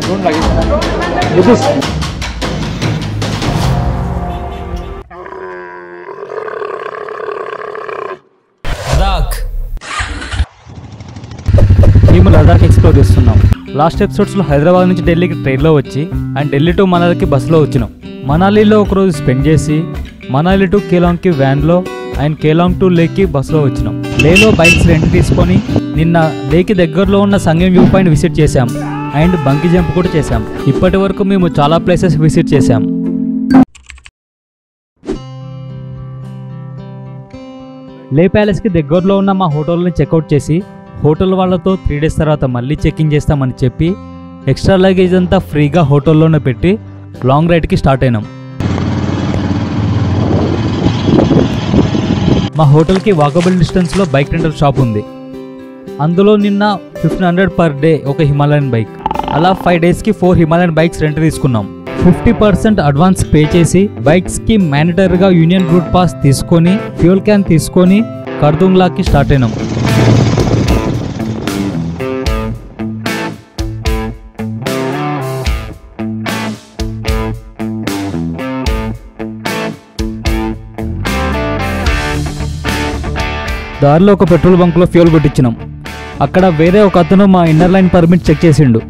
drone लगे This is Ladakh మేము Ladakh explore చేస్తున్నాం లాస్ట్ ఎపిసోడ్స్లో హైదరాబాద్ నుంచి ఢిల్లీకి ట్రైన్లో వచ్చి అండ్ ఢిల్లీ టు మనాలికి బస్సులో వచ్చినాం మనాలిలో ఒకరోజు స్పెండ్ చేసి మనాలి టు కేలాంగ్కి వ్యాన్లో అండ్ కేలాంగ్ టు లేక్కి బస్సులో వచ్చినాం లేలో బైక్స్ రెంట్ తీసుకొని నిన్న లేకి దగ్గరలో ఉన్న సంగం వ్యూ పాయింట్ విజిట్ చేశాం అండ్ బంకీ జంప్ కూడా చేశాం ఇప్పటి వరకు మేము చాలా ప్లేసెస్ విజిట్ చేశాం లే ప్యాలెస్కి దగ్గరలో ఉన్న మా హోటల్ని చెక్అవుట్ చేసి హోటల్ వాళ్ళతో త్రీ డేస్ తర్వాత మళ్ళీ చెక్ఇన్ చేస్తామని చెప్పి ఎక్స్ట్రా లగేజ్ అంతా ఫ్రీగా హోటల్లోనే పెట్టి లాంగ్ రైడ్కి స్టార్ట్ అయినాం మా హోటల్కి వాకబుల్ డిస్టెన్స్లో బైక్ రెంటల్ షాప్ ఉంది అందులో నిన్న ఫిఫ్టీన్ హండ్రెడ్ పర్ డే ఒక హిమాలయన్ బైక్ అలా ఫైవ్ డేస్కి ఫోర్ హిమాలయన్ బైక్స్ రెంట్ తీసుకున్నాం ఫిఫ్టీ పర్సెంట్ అడ్వాన్స్ పే చేసి బైక్స్కి మ్యాండటరీగా యూనియన్ రూట్ పాస్ తీసుకొని ఫ్యూల్ క్యాన్ తీసుకొని కర్దుంగ్లాకి స్టార్ట్ అయినాం దారిలో ఒక పెట్రోల్ బంక్లో ఫ్యూల్ కొట్టించినాం అక్కడ వేరే ఒక అతను మా ఇన్నర్ లైన్ పర్మిట్ చెక్ చేసిండు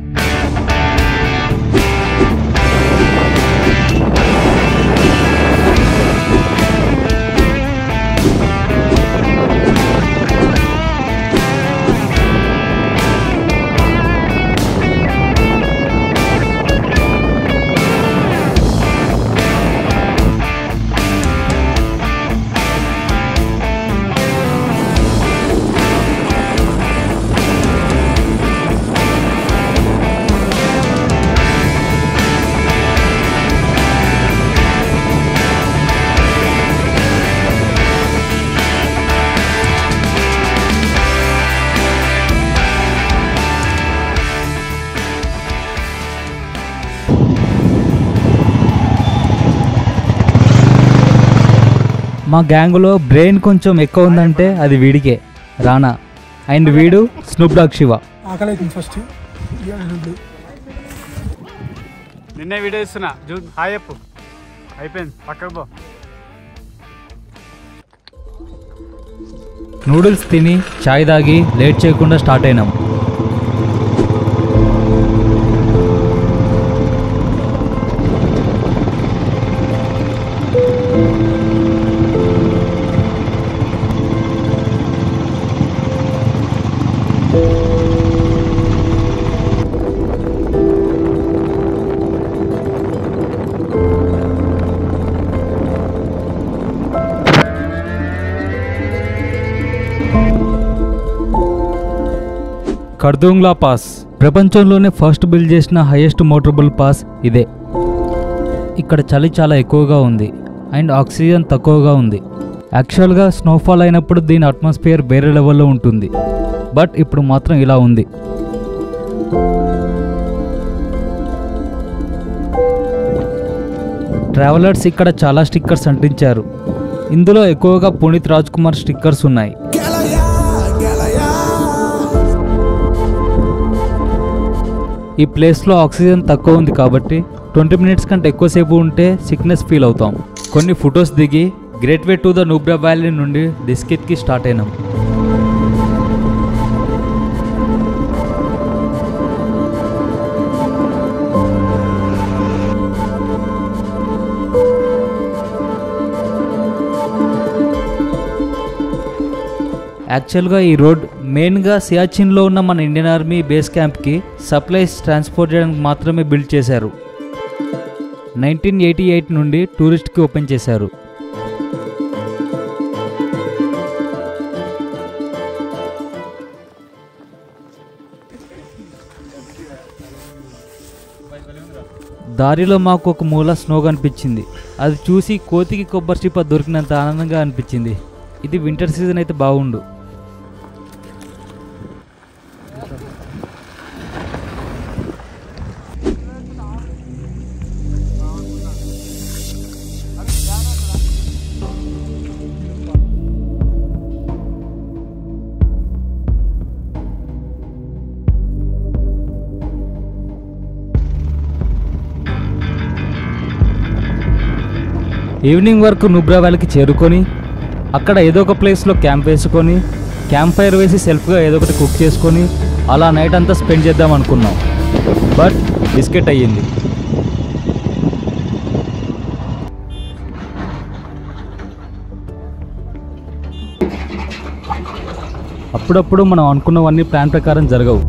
మా గ్యాంగ్లో బ్రెయిన్ కొంచెం ఎక్కువ ఉందంటే అది వీడికే రానా అండ్ వీడు స్నూప్ డాగ్ శివ ఆకలి అవుతుంది ఫస్ట్ నిన్నే వీడియో ఇస్తున్నా జూ హాయ్ చెప్పు అయిపోయింది పక్కకు పో నూడిల్స్ తిని చాయ్ తాగి లేట్ చేయకుండా స్టార్ట్ అయినాం కర్దూంగ్లా పాస్ ప్రపంచంలోనే ఫస్ట్ బిల్డ్ చేసిన హైయెస్ట్ మోటరబుల్ పాస్ ఇదే ఇక్కడ చలి చాలా ఎక్కువగా ఉంది అండ్ ఆక్సిజన్ తక్కువగా ఉంది యాక్చువల్గా స్నోఫాల్ అయినప్పుడు దీని అట్మాస్ఫియర్ వేరే లెవెల్లో ఉంటుంది బట్ ఇప్పుడు మాత్రం ఇలా ఉంది ట్రావెలర్స్ ఇక్కడ చాలా స్టిక్కర్స్ అంటించారు ఇందులో ఎక్కువగా పునీత్ రాజ్ కుమార్ స్టిక్కర్స్ ఉన్నాయి ఈ ప్లేస్లో ఆక్సిజన్ తక్కువ ఉంది కాబట్టి ట్వంటీ మినిట్స్ కంటే ఎక్కువసేపు ఉంటే సిక్నెస్ ఫీల్ అవుతాం కొన్ని ఫొటోస్ దిగి great way to the Nubra valley నుండి డిస్కిత్కి స్టార్ట్ అయినాం యాక్చువల్గా ఈ రోడ్ మెయిన్గా సియాచిన్లో ఉన్న మన ఇండియన్ ఆర్మీ బేస్ క్యాంప్కి సప్లైస్ ట్రాన్స్పోర్ట్ చేయడానికి మాత్రమే బిల్డ్ చేశారు నైన్టీన్ ఎయిటీ ఎయిట్ నుండి టూరిస్ట్కి ఓపెన్ చేశారు దారిలో మాకు ఒక మూల స్నో కనిపించింది అది చూసి కోతికి కొబ్బరి చిప్ప దొరికినంత ఆనందంగా అనిపించింది ఇది వింటర్ సీజన్ అయితే బాగుండు ఈవినింగ్ వరకు నుబ్రా వ్యాలీకి చేరుకొని అక్కడ ఏదో ఒక ప్లేస్లో క్యాంప్ వేసుకొని క్యాంప్ ఫైర్ వేసి సెల్ఫ్గా ఏదో ఒకటి కుక్ చేసుకొని అలా నైట్ అంతా స్పెండ్ చేద్దాం అనుకున్నాం బట్ బిస్కెట్ అయ్యింది అప్పుడప్పుడు మనం అనుకున్నవన్నీ ప్లాన్ ప్రకారం జరగవు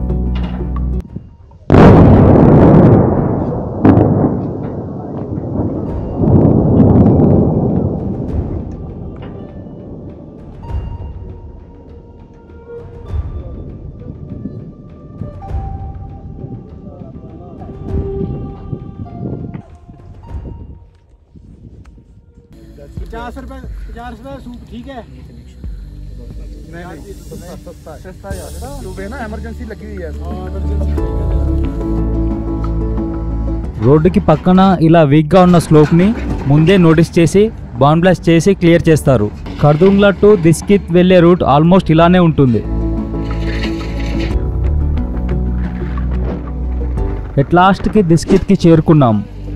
पचास रुपए पचास रुपए सूप ठीक है सस्ता यार सुबह ना इमरजेंसी लगी हुई है రోడ్డుకి పక్కన ఇలా వీక్గా ఉన్న స్లోప్ని ముందే నోటీస్ చేసి బాన్ బ్లాస్ట్ చేసి క్లియర్ చేస్తారు ఖర్దుంగ్లా టు దిస్కిత్ వెళ్ళే రూట్ ఆల్మోస్ట్ ఇలానే ఉంటుంది ఎట్ లాస్ట్కి దిస్కిత్కి చేరుకున్నాం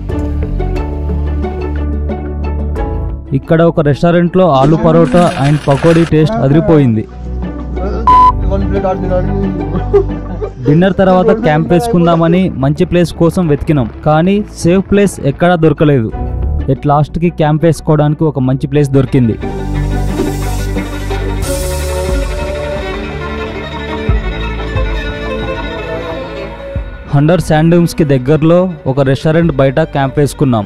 ఇక్కడ ఒక రెస్టారెంట్లో ఆలు పరోటా అండ్ పకోడీ టేస్ట్ అదిరిపోయింది वन प्लेट आठ दिन డిన్నర్ తర్వాత క్యాంప్ వేసుకుందామని మంచి ప్లేస్ కోసం వెతికినాం కానీ సేఫ్ ప్లేస్ ఎక్కడా దొరకలేదు ఎట్ లాస్ట్కి క్యాంప్ వేసుకోవడానికి ఒక మంచి ప్లేస్ దొరికింది హండర్ శాండూమ్స్కి దగ్గరలో ఒక రెస్టారెంట్ బయట క్యాంప్ వేసుకున్నాం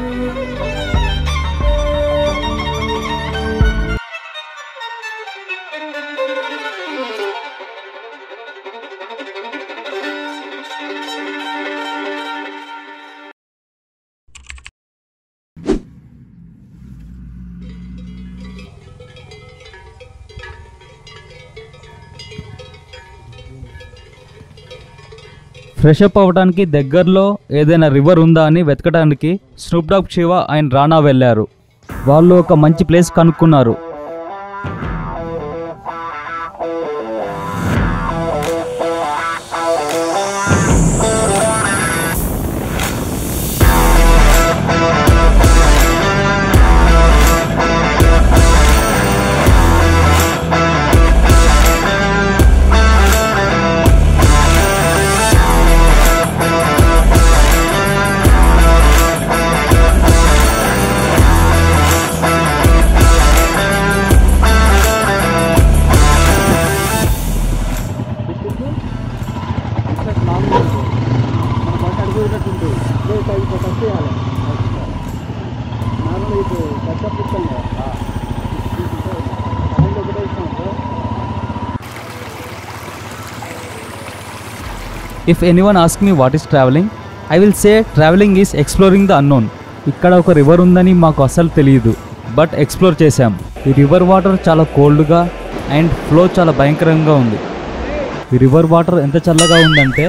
ఫ్రెష్ అప్ అవ్వడానికి దగ్గరలో ఏదైనా రివర్ ఉందా అని వెతకడానికి Snoop Dogg Shiva and Rana వెళ్ళారు వాళ్ళు ఒక మంచి ప్లేస్ కనుక్కున్నారు if anyone ask me what is travelling I will say travelling is exploring the unknown ఇక్కడ ఒక రివర్ ఉందని మాకు అసలు తెలియదు బట్ ఎక్స్ప్లోర్ చేశాం ఈ రివర్ వాటర్ చాలా కోల్డ్గా అండ్ ఫ్లో చాలా భయంకరంగా ఉంది ఈ రివర్ వాటర్ ఎంత చల్లగా ఉందంటే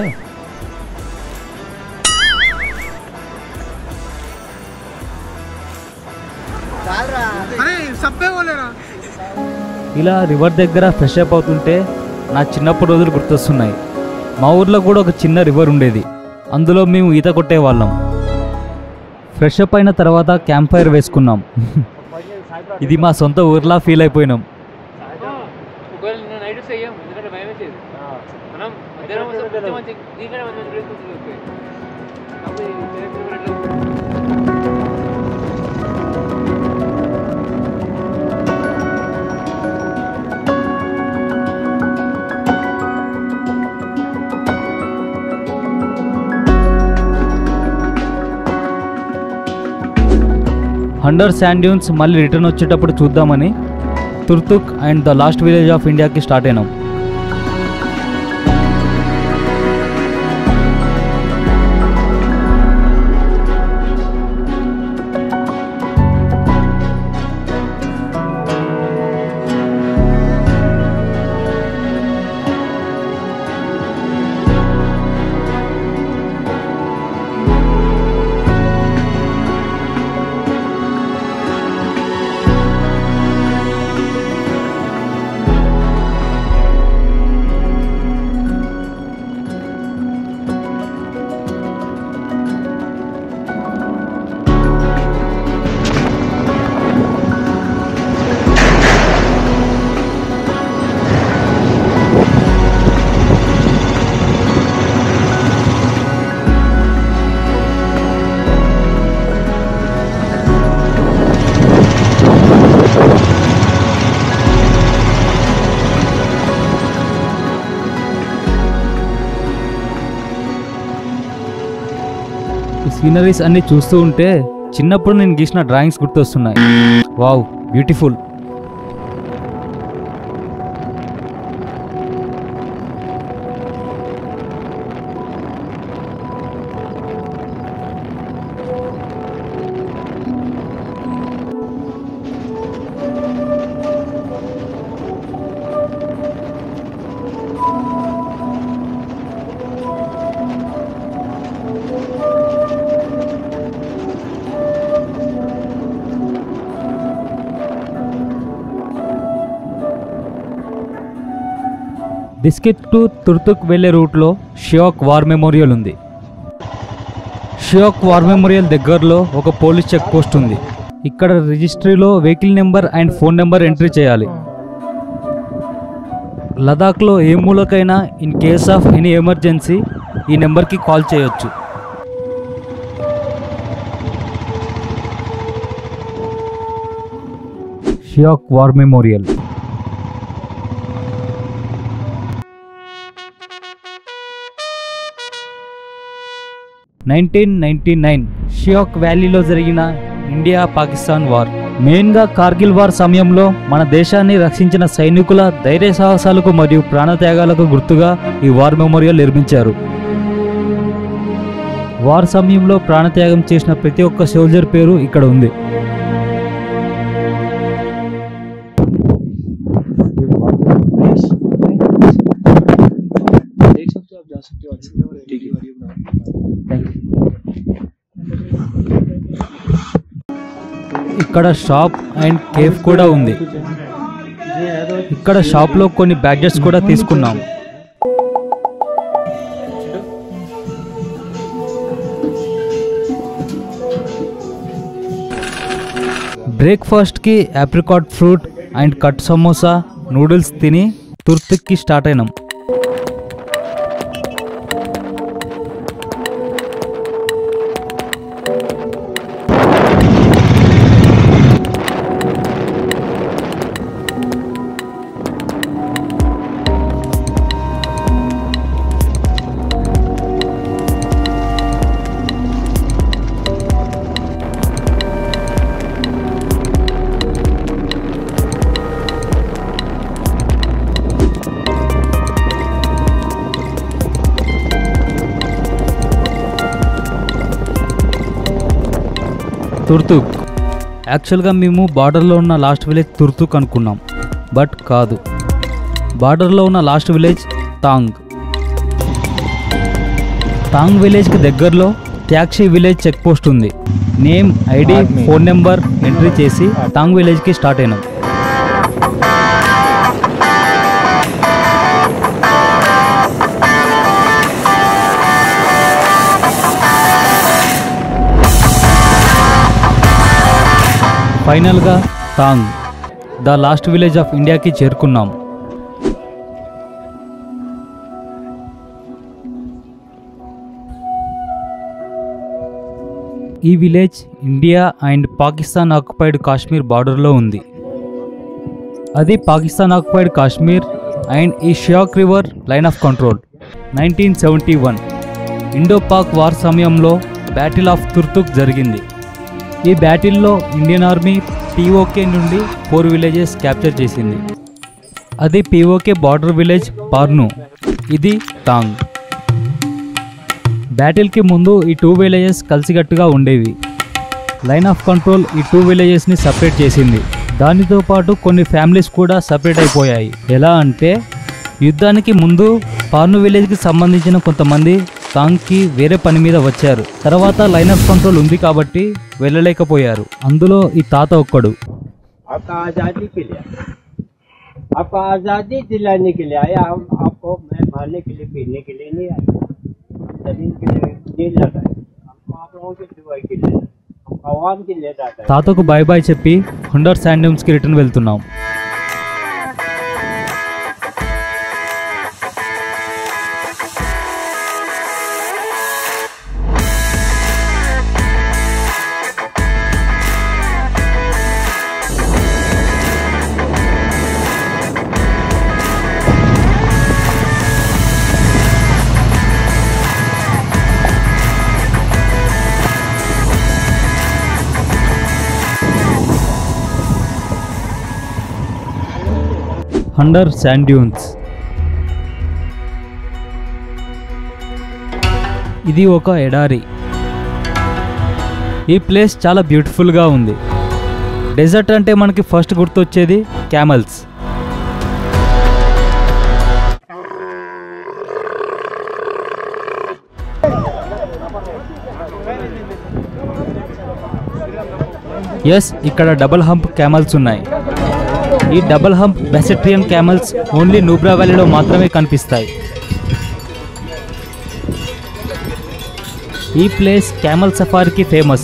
अरे सब पे बोले ना ఇలా రివర్ దగ్గర ఫ్రెష్ అప్ అవుతుంటే నా చిన్నప్పటి రోజులు గుర్తొస్తున్నాయి మా ఊర్లో కూడా ఒక చిన్న రివర్ ఉండేది అందులో మేము ఈత కొట్టేవాళ్ళం ఫ్రెష్ అప్ అయిన తర్వాత క్యాంప్ ఫైర్ వేసుకున్నాం ఇది మా సొంత ఊర్లా ఫీల్ అయిపోయినాం ఒకవేళ నిన్న నైట్ చెయ్యం ఎందుకంటే భయం వేసేది మనం మధ్యాహ్నం వస్తే కొంచెం మంచి దీనికంటే మంచి మంచి డ్రెస్ తీసుకొచ్చి అప్పుడు ఈ చేతులు కూడా ఇట్లా హండర్ శాండ్ డ్యూన్స్ మళ్ళీ రిటర్న్ వచ్చేటప్పుడు చూద్దామని Turtuk and the last village of ఇండియాకి స్టార్ట్ అయినాం ఈ సీనరీస్ అన్ని చూస్తూ ఉంటే చిన్నప్పుడు నేను గీసిన డ్రాయింగ్స్ గుర్తొస్తున్నాయి wow beautiful biscuit to Turtuk వెళ్లే రూట్లో షియోక్ వార్ మెమోరియల్ ఉంది షియోక్ వార్ మెమోరియల్ దగ్గరలో ఒక పోలీస్ చెక్ పోస్ట్ ఉంది ఇక్కడ రిజిస్ట్రీలో vehicle number and phone number entry చేయాలి లదాఖ్లో ఏ మూలకైనా in case of any emergency ఈ నెంబర్కి కాల్ చేయొచ్చు Shyok war memorial nineteen ninety nine Shyok వ్యాలీలో జరిగిన ఇండియా పాకిస్తాన్ వార్ మెయిన్గా కార్గిల్ వార్ సమయంలో మన దేశాన్ని రక్షించిన సైనికుల ధైర్య సాహసాలకు మరియు ప్రాణత్యాగాలకు గుర్తుగా ఈ వార్ మెమోరియల్ నిర్మించారు వార్ సమయంలో ప్రాణత్యాగం చేసిన ప్రతి ఒక్క సోల్జర్ పేరు ఇక్కడ ఉంది देख सकते हो आप जा सकते हो ठीक है ఇక్కడ షాప్ అండ్ కేఫ్ కూడా ఉంది ఇక్కడ షాప్లో కొన్ని బ్యాడ్జెస్ కూడా తీసుకున్నాం బ్రేక్ఫాస్ట్కి apricot fruit and cut samosa noodles తిని తుర్తిక్కి స్టార్ట్ అయినాం తుర్తుక్ యాక్చువల్గా మేము బార్డర్లో ఉన్న లాస్ట్ విలేజ్ తుర్తుక్ అనుకున్నాం బట్ కాదు బార్డర్లో ఉన్న లాస్ట్ విలేజ్ తాంగ్ తాంగ్ విలేజ్కి దగ్గరలో ట్యాక్సీ విలేజ్ చెక్ పోస్ట్ ఉంది name ID phone number entry చేసి తాంగ్ విలేజ్కి స్టార్ట్ అయినాం ఫైనల్గా Thang the last village of ఇండియాకి చేరుకున్నాం ఈ village India and Pakistan occupied Kashmir బార్డర్లో ఉంది అది పాకిస్తాన్ ఆక్యుపైడ్ కాశ్మీర్ అండ్ ఈ Shyok river line of control nineteen seventy one Indo Pak war సమయంలో బ్యాటిల్ ఆఫ్ తుర్తుక్ జరిగింది ఈ బ్యాటిల్లో ఇండియన్ ఆర్మీ పీఓకే నుండి ఫోర్ విలేజెస్ క్యాప్చర్ చేసింది అది పీఓకే బార్డర్ విలేజ్ పార్ను ఇది తాంగ్ బ్యాటిల్కి ముందు ఈ టూ విలేజెస్ కలిసికట్టుగా ఉండేవి లైన్ ఆఫ్ కంట్రోల్ ఈ టూ విలేజెస్ని సపరేట్ చేసింది దానితో పాటు కొన్ని ఫ్యామిలీస్ కూడా సపరేట్ అయిపోయాయి ఎలా అంటే యుద్ధానికి ముందు పార్ను విలేజ్కి సంబంధించిన కొంతమంది తాంగ్కి వేరే పని మీద వచ్చారు తర్వాత లైన్ ఆఫ్ కంట్రోల్ ఉంది కాబట్టి వెళ్ళలేకపోయారు అందులో ఈ తాత ఒక్కడు आपका आज़ादी के लिए आपका आज़ादी दिलाने के लिए आया हम आपको मैं मारने के लिए पीने के लिए नहीं आया जमीन के लिए नहीं लड़ रहा है हमको आप लोगों की दुआई के लिए हम आवाम के लिए लड़ रहे हैं తాతకు బాయ్ బాయ్ చెప్పి హుండర్ శాండమ్స్కి రిటర్న్ వెళ్తున్నాం అండర్ శాండ్ డ్యూన్స్ ఇది ఒక ఎడారి ఈ ప్లేస్ చాలా బ్యూటిఫుల్గా ఉంది డెజర్ట్ అంటే మనకి ఫస్ట్ గుర్తొచ్చేది క్యామల్స్ ఎస్ ఇక్కడ డబుల్ హంప్ క్యామల్స్ ఉన్నాయి ఈ double hump Bactrian camels only Nubra వ్యాలీలో మాత్రమే కనిపిస్తాయి ఈ ప్లేస్ క్యామల్ సఫారీకి famous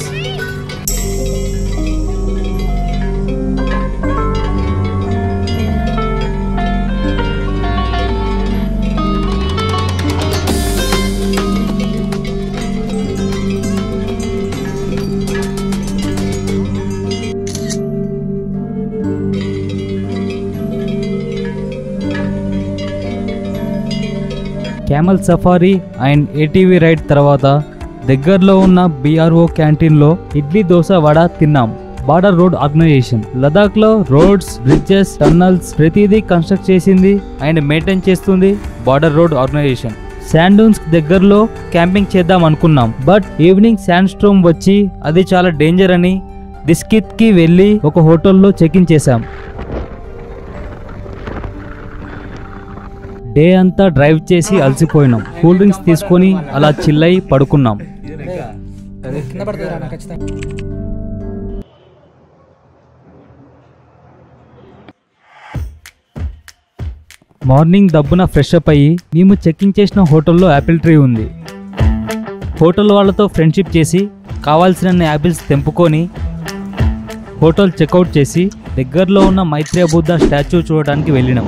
camel safari and ATV ride తర్వాత దగ్గరలో ఉన్న బీఆర్ఓ క్యాంటీన్లో ఇడ్లీ దోశ వడ తిన్నాం బార్డర్ రోడ్ ఆర్గనైజేషన్ లదాఖ్ లో రోడ్స్ బ్రిడ్జెస్ టన్నల్స్ ప్రతిదీ కన్స్ట్రక్ట్ చేసింది అండ్ మెయింటైన్ చేస్తుంది బార్డర్ రోడ్ ఆర్గనైజేషన్ శాండూన్స్ దగ్గరలో క్యాంపింగ్ చేద్దాం అనుకున్నాం బట్ ఈవినింగ్ శాండ్ స్ట్రోమ్ వచ్చి అది చాలా డేంజర్ అని డిస్కిత్ కి వెళ్ళి ఒక హోటల్లో చెక్ ఇన్ చేశాం డే అంతా డ్రైవ్ చేసి అలసిపోయినాం కూల్ డ్రింక్స్ తీసుకొని అలా చిల్లై పడుకున్నాం కింద పడుతుంది రా ఖచ్చితంగా మార్నింగ్ దబ్బున ఫ్రెష్ అప్ అయ్యి మేము చెక్కింగ్ చేసిన హోటల్లో యాపిల్ ట్రీ ఉంది హోటల్ వాళ్ళతో ఫ్రెండ్షిప్ చేసి కావాల్సిన యాపిల్స్ తెంపుకొని హోటల్ చెక్అవుట్ చేసి దగ్గరలో ఉన్న మైత్రేయ బుద్ధ స్టాచ్యూ చూడడానికి వెళ్ళినాం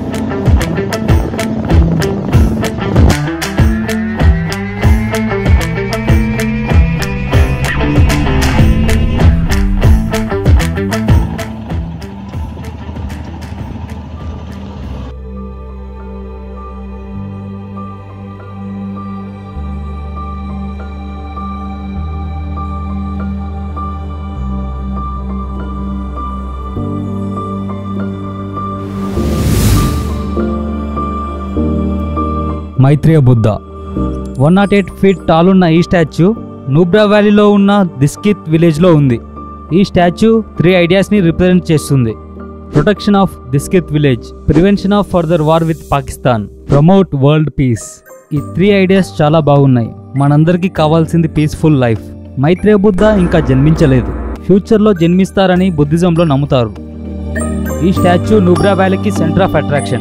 Maitreya Buddha one nought eight feet tall ఉన్న ఈ స్టాచ్యూ నూబ్రా వ్యాలీలో ఉన్న దిస్కిత్ విలేజ్లో ఉంది ఈ స్టాచ్యూ త్రీ ఐడియాస్ని రిప్రజెంట్ చేస్తుంది protection of Diskit village prevention of further war with Pakistan promote world peace ఈ త్రీ ఐడియాస్ చాలా బాగున్నాయి మనందరికీ కావాల్సింది పీస్ఫుల్ లైఫ్ మైత్రేయ బుద్ధ ఇంకా జన్మించలేదు ఫ్యూచర్లో జన్మిస్తారని బుద్ధిజంలో నమ్ముతారు ఈ స్టాచ్యూ నూబ్రా వ్యాలీకి సెంటర్ ఆఫ్ అట్రాక్షన్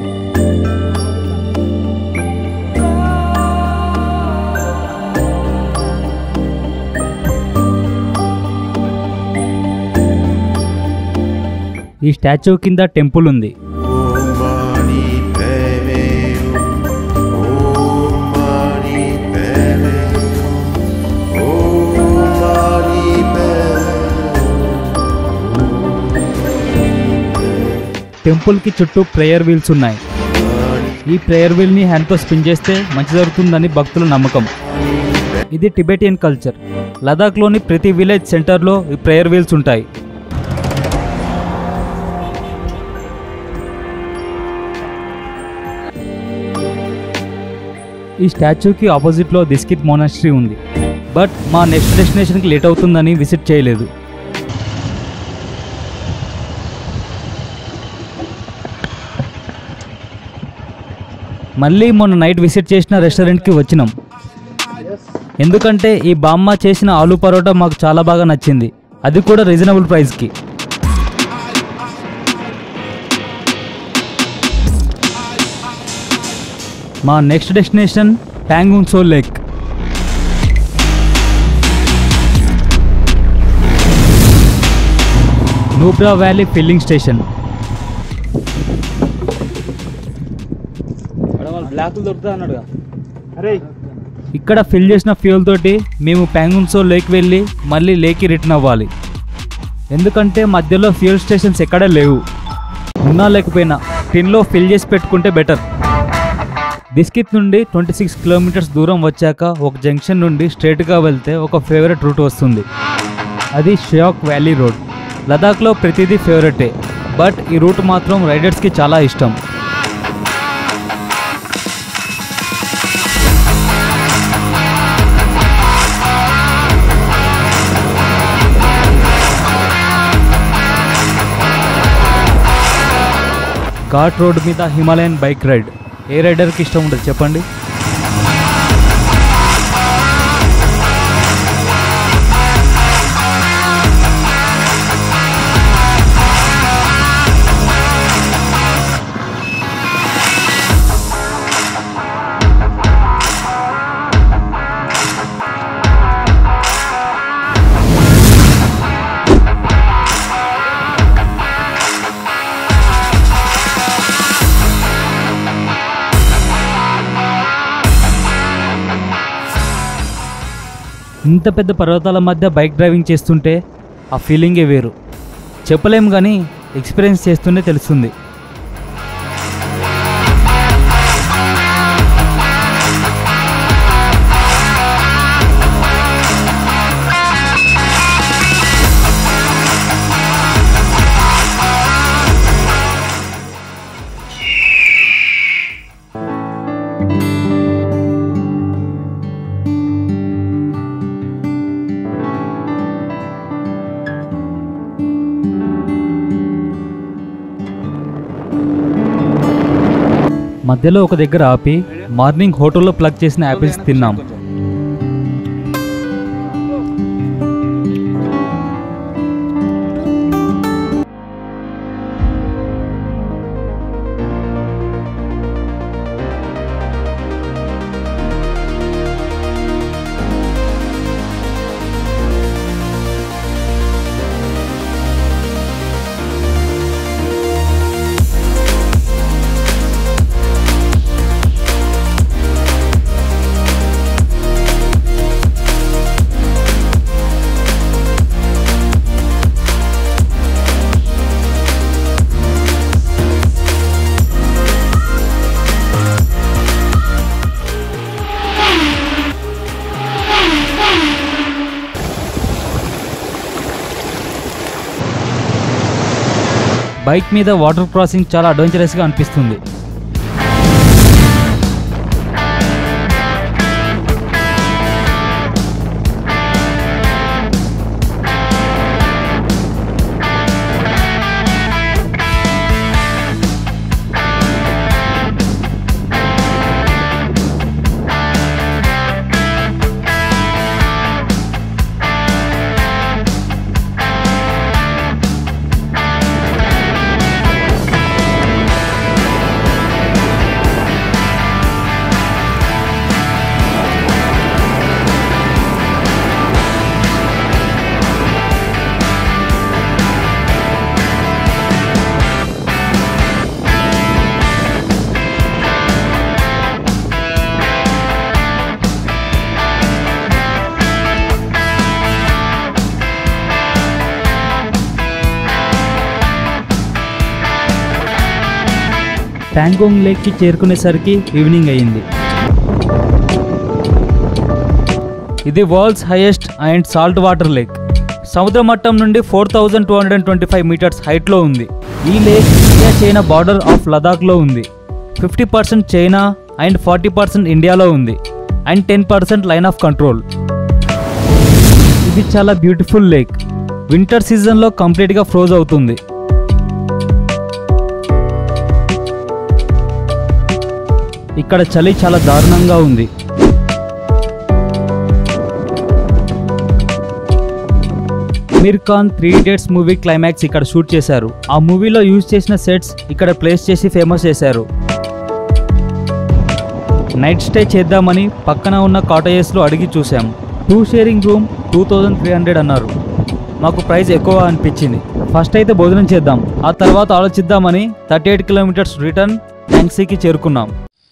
ఈ స్టాచ్యూ కింద టెంపుల్ ఉంది Om Mani Padme Om Mani Padme Om Mani Padme temple కి చుట్టూ ప్రేయర్ వీల్స్ ఉన్నాయి ఈ ప్రేయర్ వీల్ ని హ్యాండ్తో స్పిన్ చేస్తే మంచి జరుగుతుందని భక్తుల నమ్మకం ఇది టిబెటియన్ కల్చర్ లదాఖ్లోని ప్రతి విలేజ్ సెంటర్లో ఈ ప్రేయర్ వీల్స్ ఉంటాయి ఈ స్టాచ్యూకి ఆపోజిట్లో దిస్కిట్ మోనాస్ట్రీ ఉంది బట్ మా నెక్స్ట్ డెస్టినేషన్కి లేట్ అవుతుందని విజిట్ చేయలేదు మళ్ళీ మొన్న నైట్ విజిట్ చేసిన రెస్టారెంట్కి వచ్చినాం ఎందుకంటే ఈ బామ్మ చేసిన ఆలు పరోటా మాకు చాలా బాగా నచ్చింది అది కూడా రీజనబుల్ ప్రైస్కి మా next destination Pangong Tso lake Nubra valley filling station ఇక్కడ ఫిల్ చేసిన ఫ్యూల్ తోటి మేము ప్యాంగున్సో లేక్ వెళ్ళి మళ్ళీ లేక్కి రిటర్న్ అవ్వాలి ఎందుకంటే మధ్యలో ఫ్యూల్ స్టేషన్స్ ఎక్కడా లేవు ఉన్నా లేకపోయినా టిన్లో ఫిల్ చేసి పెట్టుకుంటే బెటర్ దిస్కిత్ నుండి ట్వంటీ సిక్స్ కిలోమీటర్స్ దూరం వచ్చాక ఒక జంక్షన్ నుండి స్ట్రైట్గా వెళ్తే ఒక ఫేవరెట్ రూట్ వస్తుంది అది షియాక్ వ్యాలీ రోడ్ లదాఖ్లో ప్రతిదీ ఫేవరెటే బట్ ఈ రూట్ మాత్రం రైడర్స్కి చాలా ఇష్టం ఘాట్ రోడ్ మీద హిమాలయన్ బైక్ రైడ్ ఏ రైడర్కి ఇష్టం ఉంటుంది చెప్పండి ఇంత పెద్ద పర్వతాల మధ్య బైక్ డ్రైవింగ్ చేస్తుంటే ఆ ఫీలింగే వేరు చెప్పలేం కానీ ఎక్స్పీరియన్స్ చేస్తూనే తెలుస్తుంది మధ్యలో ఒక దగ్గర ఆపి మార్నింగ్ హోటల్లో ప్లగ్ చేసిన యాపిల్స్ తిన్నాం బైక్ మీద వాటర్ క్రాసింగ్ చాలా అడ్వెంచరస్గా అనిపిస్తుంది ప్యాంగోంగ్ లేక్కి చేరుకునేసరికి ఈవినింగ్ అయింది ఇది world's highest and salt water lake సముద్ర మట్టం నుండి four thousand two hundred twenty five metres హైట్లో ఉంది ఈ lake India China border of లదాఖ్లో ఉంది fifty percent China and forty percent ఇండియాలో ఉంది and ten percent line of control ఇది చాలా బ్యూటిఫుల్ లేక్ వింటర్ సీజన్లో కంప్లీట్గా ఫ్రోజ్ అవుతుంది ఇక్కడ చలి చాలా దారుణంగా ఉంది Aamir Khan three idiots movie climax ఇక్కడ షూట్ చేశారు ఆ మూవీలో యూజ్ చేసిన సెట్స్ ఇక్కడ ప్లేస్ చేసి ఫేమస్ చేశారు నైట్ స్టే చేద్దామని పక్కన ఉన్న కాటేజెస్లో అడిగి చూసాం two sharing room two thousand three hundred అన్నారు మాకు ప్రైస్ ఎక్కువ అనిపించింది ఫస్ట్ అయితే భోజనం చేద్దాం ఆ తర్వాత ఆలోచిద్దామని థర్టీ ఎయిట్ కిలోమీటర్స్ రిటర్న్ ట్యాంక్సీకి చేరుకున్నాం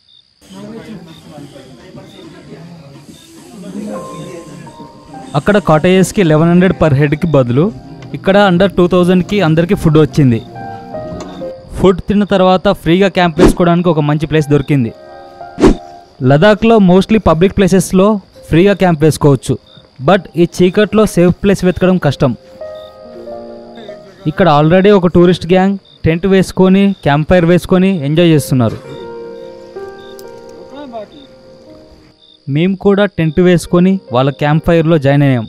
అక్కడ కాటేజెస్కి లెవెన్ హండ్రెడ్ పర్ హెడ్కి బదులు ఇక్కడ అండర్ టూ థౌజండ్కి అందరికీ ఫుడ్ వచ్చింది ఫుడ్ తిన్న తర్వాత ఫ్రీగా క్యాంప్ వేసుకోవడానికి ఒక మంచి ప్లేస్ దొరికింది లదాఖ్లో మోస్ట్లీ పబ్లిక్ ప్లేసెస్లో ఫ్రీగా క్యాంప్ వేసుకోవచ్చు బట్ ఈ చీకట్లో సేఫ్ ప్లేస్ వెతకడం కష్టం ఇక్కడ ఆల్రెడీ ఒక టూరిస్ట్ గ్యాంగ్ టెంట్ వేసుకొని క్యాంప్ ఫైర్ వేసుకొని ఎంజాయ్ చేస్తున్నారు మేము కూడా టెంట్ వేసుకొని వాళ్ళ క్యాంప్ ఫైర్లో జాయిన్ అయ్యాం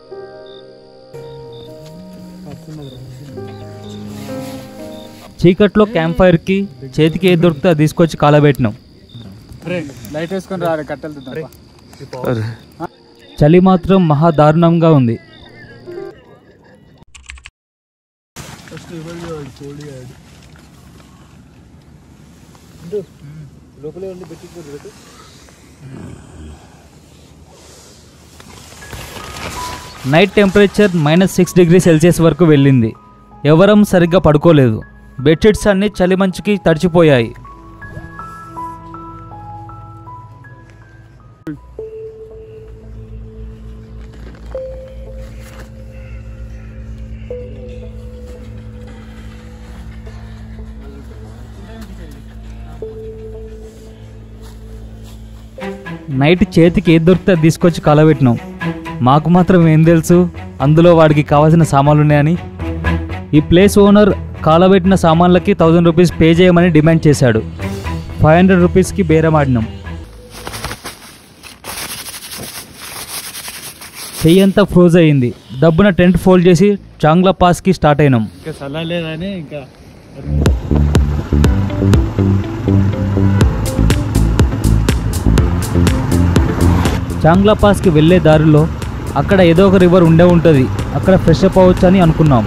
చీకట్లో క్యాంప్ ఫైర్కి చేతికి ఏది దొరికితే అది తీసుకొచ్చి కాలబెట్టినాం లైట్ వేసుకొని రారు కట్టెలు తిద్దాం చలి మాత్రం మహా దారుణంగా ఉంది night temperature minus six degree Celsius వరకు వెళ్ళింది ఎవరం సరిగ్గా పడుకోలేదు బెడ్షీట్స్ అన్నీ చలి మంచుకి తడిచిపోయాయి నైట్ చేతికి ఏది దొరికితే అది తీసుకొచ్చి కలబెట్టినాం మాకు మాత్రం ఏం తెలుసు అందులో వాడికి కావాల్సిన సామాన్లు ఉన్నాయని ఈ ప్లేస్ ఓనర్ కాలబెట్టిన సామాన్లకి థౌజండ్ రూపీస్ పే చేయమని డిమాండ్ చేశాడు ఫైవ్ హండ్రెడ్ రూపీస్కి బేరం ఆడినాం చెయ్యంతా ఫ్రోజ్ అయ్యింది డబ్బున టెంట్ ఫోల్డ్ చేసి చాంగ్లా పాస్కి స్టార్ట్ అయినాం ఇంకా చల్లలేదని ఇంకా చాంగ్లా పాస్కి వెళ్ళే దారిలో అక్కడ ఏదో ఒక రివర్ ఉండే ఉంటుంది అక్కడ ఫ్రెష్ అప్ అవ్వచ్చు అని అనుకున్నాం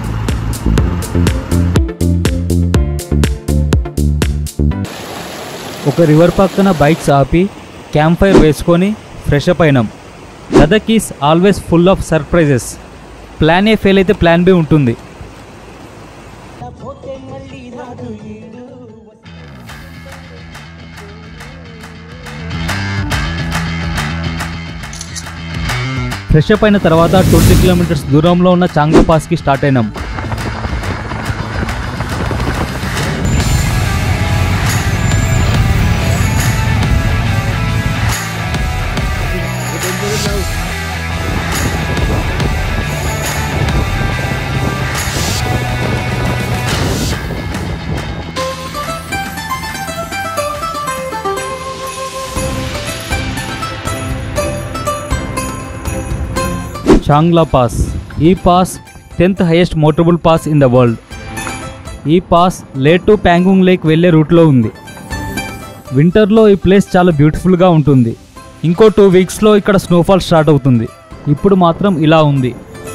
ఒక రివర్ పక్కన బైక్స్ ఆపి క్యాంప్ ఫైర్ వేసుకొని ఫ్రెష్ అప్ అయినాం Ladakh is always full of surprises plan A fail అయితే ప్లాన్ బి ఉంటుంది ఫ్రెష్ అప్ అయిన తర్వాత ట్వంటీ కిలోమీటర్స్ దూరంలో ఉన్న చాంగ్లా పాస్కి స్టార్ట్ అయినాం చాంగ్లా పాస్ ఈ pass tenth highest motorable pass in the world ఈ pass Leh to Pangong lake వెళ్ళే రూట్లో ఉంది వింటర్లో ఈ ప్లేస్ చాలా బ్యూటిఫుల్గా ఉంటుంది ఇంకో టూ వీక్స్లో ఇక్కడ స్నోఫాల్ స్టార్ట్ అవుతుంది ఇప్పుడు మాత్రం ఇలా ఉంది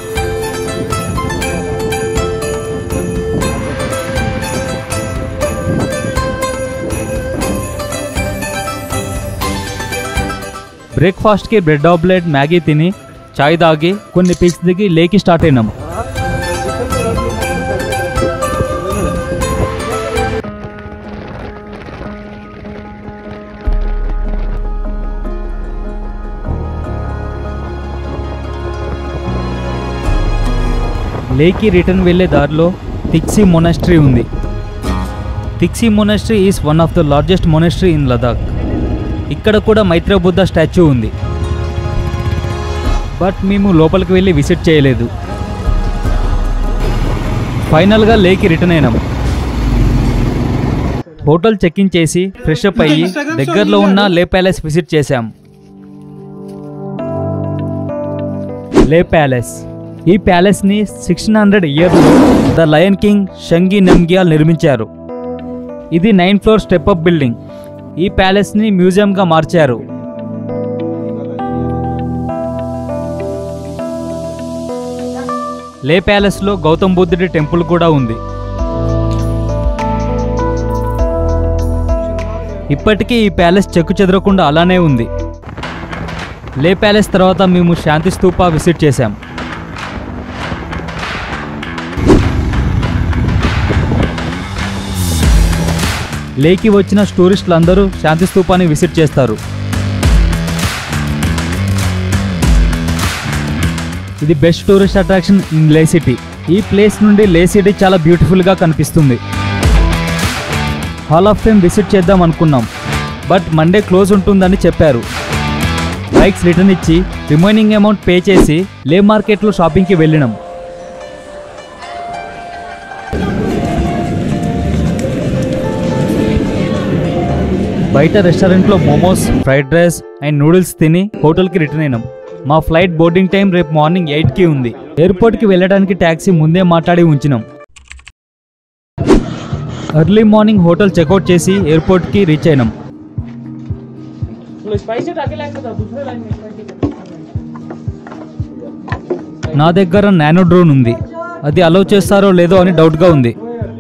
బ్రేక్ఫాస్ట్కి బ్రెడ్ ఆమ్లెట్ మ్యాగీ తిని చాయ్ తాగి కొన్ని పిక్స్ దిగి లేకి స్టార్ట్ అయినాం లేకి రిటర్న్ వెళ్ళే దారిలో తిక్సీ మొనాస్ట్రీ ఉంది Thiksey monastery is one of the largest monastery in Ladakh ఇక్కడ కూడా మైత్ర బుద్ధ స్టాచ్యూ ఉంది బట్ మేము లోపలికి వెళ్ళి విజిట్ చేయలేదు ఫైనల్గా లేకి రిటర్న్ అయినాం హోటల్ చెక్ ఇన్ చేసి ఫ్రెష్ అప్ అయ్యి దగ్గరలో ఉన్న లే ప్యాలెస్ విజిట్ చేశాం లే ప్యాలెస్ ఈ ప్యాలెస్ని సిక్స్టీన్ హండ్రెడ్ ఇయర్లో the lion king Sengge Namgyal నిర్మించారు ఇది nine floor step up building ఈ ప్యాలెస్ని మ్యూజియంగా మార్చారు లే ప్యాలెస్లో గౌతమ్ బుద్ధుడి టెంపుల్ కూడా ఉంది ఇప్పటికీ ఈ ప్యాలెస్ చెక్కు చెదరకుండా అలానే ఉంది లే ప్యాలెస్ తర్వాత మేము శాంతి స్తూప విజిట్ చేశాం లేకి వచ్చిన టూరిస్టులు అందరూ శాంతి స్తూపాన్ని విజిట్ చేస్తారు ఇది best tourist attraction in Leh city ఈ ప్లేస్ నుండి లే సిటీ చాలా బ్యూటిఫుల్గా కనిపిస్తుంది హాల్ ఆఫ్ ఫేమ్ విజిట్ చేద్దాం అనుకున్నాం బట్ మండే క్లోజ్ ఉంటుందని చెప్పారు బైక్స్ రిటర్న్ ఇచ్చి రిమైనింగ్ అమౌంట్ పే చేసి లే మార్కెట్లో షాపింగ్కి వెళ్ళినాం బయట రెస్టారెంట్లో momos fried rice and noodles తిని హోటల్కి రిటర్న్ అయినాం మా ఫ్లైట్ బోర్డింగ్ టైం రేపు మార్నింగ్ ఎయిట్కి ఉంది ఎయిర్పోర్ట్కి వెళ్ళడానికి ట్యాక్సీ ముందే మాట్లాడి ఉంచినాం ఎర్లీ మార్నింగ్ హోటల్ చెక్అవుట్ చేసి ఎయిర్పోర్ట్కి రీచ్ అయినాం నా దగ్గర నానో డ్రోన్ ఉంది అది అలౌ చేస్తారో లేదో అని డౌట్గా ఉంది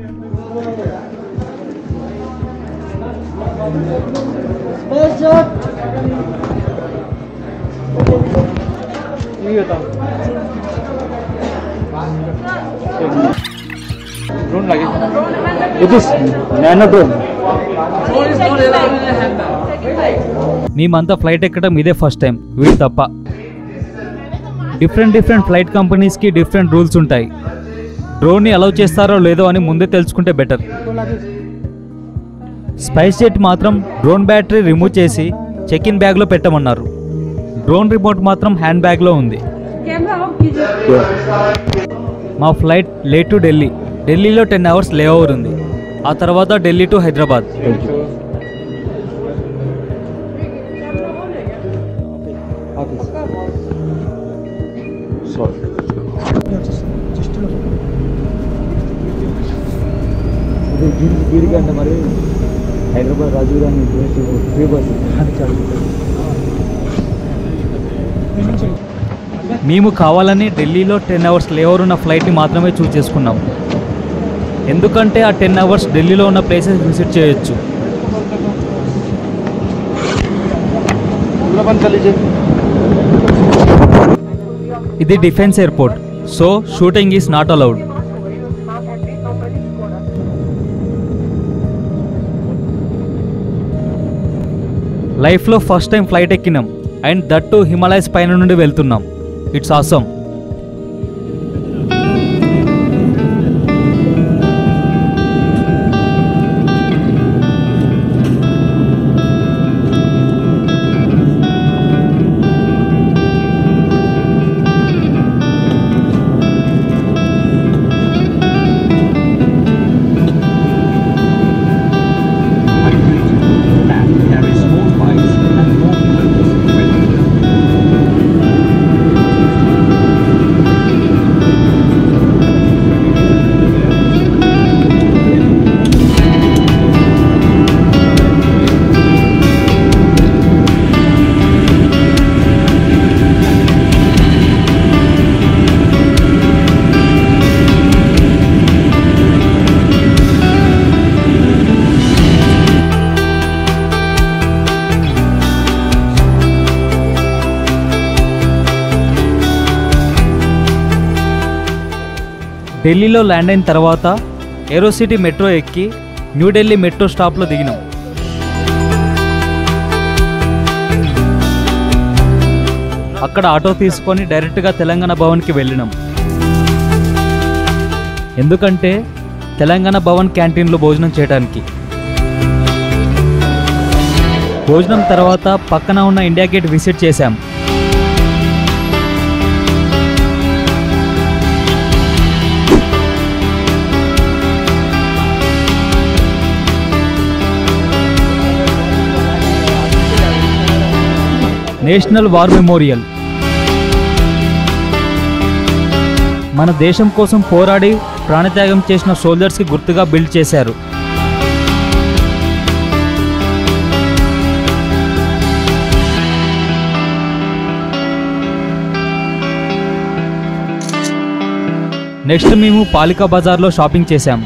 నానో డ్రోన్ మేమంతా ఫ్లైట్ ఎక్కడం ఇదే ఫస్ట్ టైం వీడు తప్ప డిఫరెంట్ డిఫరెంట్ ఫ్లైట్ కంపెనీస్కి డిఫరెంట్ రూల్స్ ఉంటాయి డ్రోన్ని అలౌ చేస్తారో లేదో అని ముందే తెలుసుకుంటే బెటర్ స్పైస్ జెట్ మాత్రం డ్రోన్ బ్యాటరీ రిమూవ్ చేసి చెక్ ఇన్ బ్యాగ్లో పెట్టమన్నారు డ్రోన్ రిమోట్ మాత్రం హ్యాండ్ బ్యాగ్లో ఉంది మా ఫ్లైట్ లేట్ టు ఢిల్లీ ఢిల్లీలో టెన్ అవర్స్ లే ఓవర్ ఉంది ఆ తర్వాత ఢిల్లీ టు హైదరాబాద్ మరి హైదరాబాద్ రాజీవ్ గాంధీ ఫ్రీ బస్ మేము కావాలని ఢిల్లీలో టెన్ అవర్స్ లేవర్ ఉన్న ఫ్లైట్ని మాత్రమే చూస్ చేసుకున్నాం ఎందుకంటే ఆ టెన్ అవర్స్ ఢిల్లీలో ఉన్న ప్లేసెస్ విజిట్ చేయొచ్చు ఇది defence airport so shooting is not allowed లైఫ్లో ఫస్ట్ టైం ఫ్లైట్ ఎక్కినాం అండ్ దట్టు హిమాలయస్ పైన నుండి వెళ్తున్నాం ఇట్స్ ఆసమ్ ఢిల్లీలో ల్యాండ్ అయిన తర్వాత ఏరోసిటీ మెట్రో ఎక్కి న్యూఢిల్లీ మెట్రో స్టాప్లో దిగినాం అక్కడ ఆటో తీసుకొని డైరెక్ట్గా తెలంగాణ భవన్కి వెళ్ళినాం ఎందుకంటే తెలంగాణ భవన్ క్యాంటీన్లో భోజనం చేయడానికి భోజనం తర్వాత పక్కన ఉన్న ఇండియా గేట్ విజిట్ చేశాం నేషనల్ వార్ మెమోరియల్ మన దేశం కోసం పోరాడి ప్రాణత్యాగం చేసిన సోల్జర్స్కి గుర్తుగా బిల్డ్ చేశారు నెక్స్ట్ మేము పాలికా బజార్లో షాపింగ్ చేశాం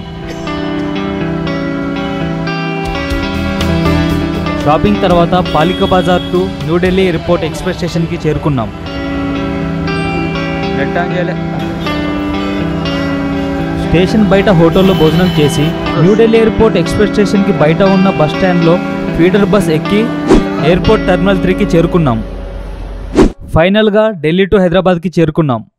షాపింగ్ తర్వాత Palika Bazaar to New Delhi airport express స్టేషన్కి చేరుకున్నాం స్టేషన్ బయట హోటల్లో భోజనం చేసి న్యూఢిల్లీ ఎయిర్పోర్ట్ ఎక్స్ప్రెస్ స్టేషన్కి బయట ఉన్న బస్ స్టాండ్లో ఫీడర్ బస్ ఎక్కి ఎయిర్పోర్ట్ టెర్మినల్ త్రీకి చేరుకున్నాం ఫైనల్గా ఢిల్లీ టు హైదరాబాద్కి చేరుకున్నాం